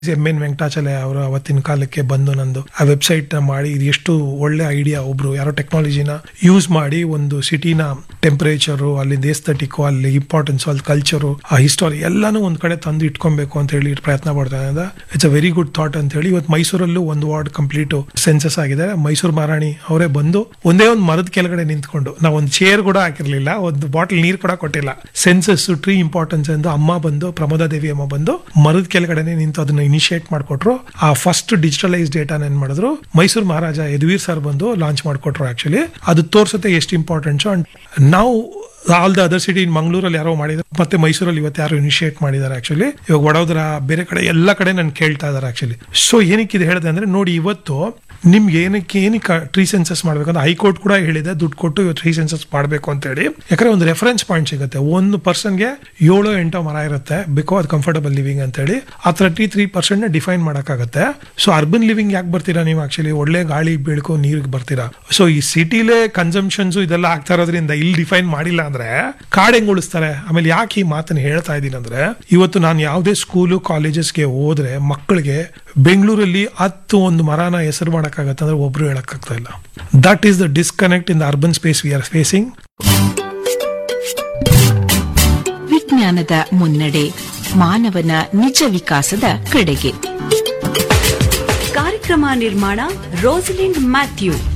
M N ವೆಂಕಟಾಚಲಯ ಅವರು ಅವತ್ತಿನ ಕಾಲಕ್ಕೆ ಬಂದು ನಂದು ಆ ವೆಬ್ಸೈಟ್ ನ ಮಾಡಿ ಇದು ಎಷ್ಟು ಒಳ್ಳೆ ಐಡಿಯಾ ಒಬ್ರು ಯಾರೋ ಟೆಕ್ನಾಲಜಿನ ಯೂಸ್ ಮಾಡಿ ಒಂದು ಸಿಟಿನ ಟೆಂಪರೇಚರು ಅಲ್ಲಿ ದೇಸ್ತಟಿಕ್ಕು ಅಲ್ಲಿ ಇಂಪಾರ್ಟೆನ್ಸ್ ಅಲ್ಲಿ ಕಲ್ಚರು ಆ ಹಿಸ್ಟೋರಿ ಎಲ್ಲಾನು ಒಂದ್ ಕಡೆ ತಂದು ಇಟ್ಕೊಬೇಕು ಅಂತ ಹೇಳಿ ಪ್ರಯತ್ನ ಪಡ್ತಾ ಇದ್ದ it's a very good thought ಅಂತ ಹೇಳಿ ಇವತ್ತು ಮೈಸೂರಲ್ಲೂ ಒಂದು ವಾರ್ಡ್ ಕಂಪ್ಲೀಟ್ ಸೆನ್ಸಸ್ ಆಗಿದೆ ಮೈಸೂರು ಮಹಾರಾಣಿ ಅವರೇ ಬಂದು ಒಂದೇ ಒಂದು ಮರದ ಕೆಳಗಡೆ ನಿಂತ್ಕೊಂಡು ನಾವು ಒಂದು ಚೇರ್ ಕೂಡ ಹಾಕಿರ್ಲಿಲ್ಲ ಒಂದು ಬಾಟಲ್ ನೀರು ಕೂಡ ಕೊಟ್ಟಿಲ್ಲ ಸೆನ್ಸಸ್ ಟ್ರೀ ಇಂಪಾರ್ಟೆನ್ಸ್ ಎಂದು ಅಮ್ಮ ಬಂದು ಪ್ರಮೋದಾ ದೇವಿ ಅಮ್ಮ ಬಂದು ಮರದ ಕೆಳಗಡೆನೆ ನಿಂತು ಅದನ್ನ ಇನಿಷಿಯೇಟ್ ಮಾಡ್ಕೊಟ್ರು ಆ ಫಸ್ಟ್ ಡಿಜಿಟಲೈಸ್ ಡೇಟಾನ ಏನ್ ಮಾಡಿದ್ರು ಮೈಸೂರು ಮಹಾರಾಜ ಯದುವೀರ್ ಸರ್ ಬಂದು ಲಾಂಚ್ ಮಾಡ್ಕೊಟ್ರು ಆಕ್ಚುಲಿ ಅದು ತೋರ್ಸುತ್ತೆ ಎಷ್ಟು ಇಂಪಾರ್ಟೆಂಟ್ಸ್ ಅಂಡ್ ನಾವು all the other city in ಮಂಗಳೂರಲ್ಲಿ ಯಾರೋ ಮಾಡಿದ್ರು ಮತ್ತೆ ಮೈಸೂರಲ್ಲಿ ಇವತ್ತು ಯಾರು ಇನಿಷಿಯೇಟ್ ಮಾಡಿದ್ದಾರೆ ಆಕ್ಚುಲಿ ಇವಾಗ ವಡೋದರ ಬೇರೆ ಕಡೆ ಎಲ್ಲ ಕಡೆ ನನ್ ಕೇಳ್ತಾ ಇದಾರೆ ಆಕ್ಚುಲಿ ಸೊ ಏನಕ್ಕೆ ಇದು ಹೇಳಿದೆ ಅಂದ್ರೆ ನೋಡಿ ಇವತ್ತು ನಿಮ್ಗೆ ಏನಕ್ಕೆ ಏನಕ್ಕೆ ಟ್ರೀ ಸೆನ್ಸಸ್ ಮಾಡ್ಬೇಕಂದ್ರೆ ಹೈಕೋರ್ಟ್ ಕೂಡ ಹೇಳಿದೆ ದುಡ್ಡು ಕೊಟ್ಟು ಇವತ್ತು ಟ್ರೀ ಸೆನ್ಸಸ್ ಮಾಡಬೇಕು ಅಂತ ಹೇಳಿ ಯಾಕಂದ್ರೆ ಒಂದು ರೆಫರೆನ್ಸ್ ಪಾಯಿಂಟ್ ಸಿಗುತ್ತೆ ಒಂದು ಪರ್ಸನ್ಗೆ ಏಳು ಎಂಟು ಮರ ಇರುತ್ತೆ ಬಿಕೋ ಅದು ಕಂಫರ್ಟಬಲ್ ಲಿವಿಂಗ್ ಅಂತ ಹೇಳಿ ಆ ತರ್ಟಿ ತ್ರೀ ಪರ್ಸೆಂಟ್ ಡಿಫೈನ್ ಮಾಡಕ್ಕಾಗತ್ತೆ ಸೊ ಅರ್ಬನ್ ಲಿವಿಂಗ್ ಯಾಕೆ ಬರ್ತೀರಾ ನೀವು ಆಕ್ಚುಲಿ ಒಳ್ಳೆ ಗಾಳಿ ಬೆಳಕು ನೀರಿಗೆ ಬರ್ತೀರಾ ಸೊ ಈ ಸಿಟಿಲೇ ಕನ್ಸಂಪ್ಷನ್ಸ್ ಇದೆಲ್ಲ ಆಗ್ತಾ ಇರೋದ್ರಿಂದ ಇಲ್ಲಿ ಡಿಫೈನ್ ಮಾಡಿಲ್ಲ ಅಂದ್ರೆ ಕಾಡ್ ಹೆಂಗ್ ಉಳಿಸ್ತಾರೆ ಆಮೇಲೆ ಯಾಕೆ ಈ ಮಾತನ್ನ ಹೇಳ್ತಾ ಇದ್ದೀನಿ ಅಂದ್ರೆ ಇವತ್ತು ನಾನು ಯಾವುದೇ ಸ್ಕೂಲು ಕಾಲೇಜಸ್ಗೆ ಹೋದ್ರೆ ಮಕ್ಕಳಿಗೆ ಬೆಂಗಳೂರಲ್ಲಿ ಹತ್ತು ಒಂದು ಮರನ ಹೆಸರು ಮಾಡಕ್ಕಾಗತ್ತೆ ಅಂದ್ರೆ ಒಬ್ರು ಹೇಳಕ್ಕಾಗ್ತಾ ಇಲ್ಲ that is the disconnect in the urban space we are facing ವಿಜ್ಞಾನದ ಮುನ್ನಡೆ ಮಾನವನ ನಿಜ ವಿಕಾಸದ ಕಡೆಗೆ ಕಾರ್ಯಕ್ರಮ ನಿರ್ಮಾಣ ರೋಸಲಿಂಡ್ ಮ್ಯಾಥ್ಯೂ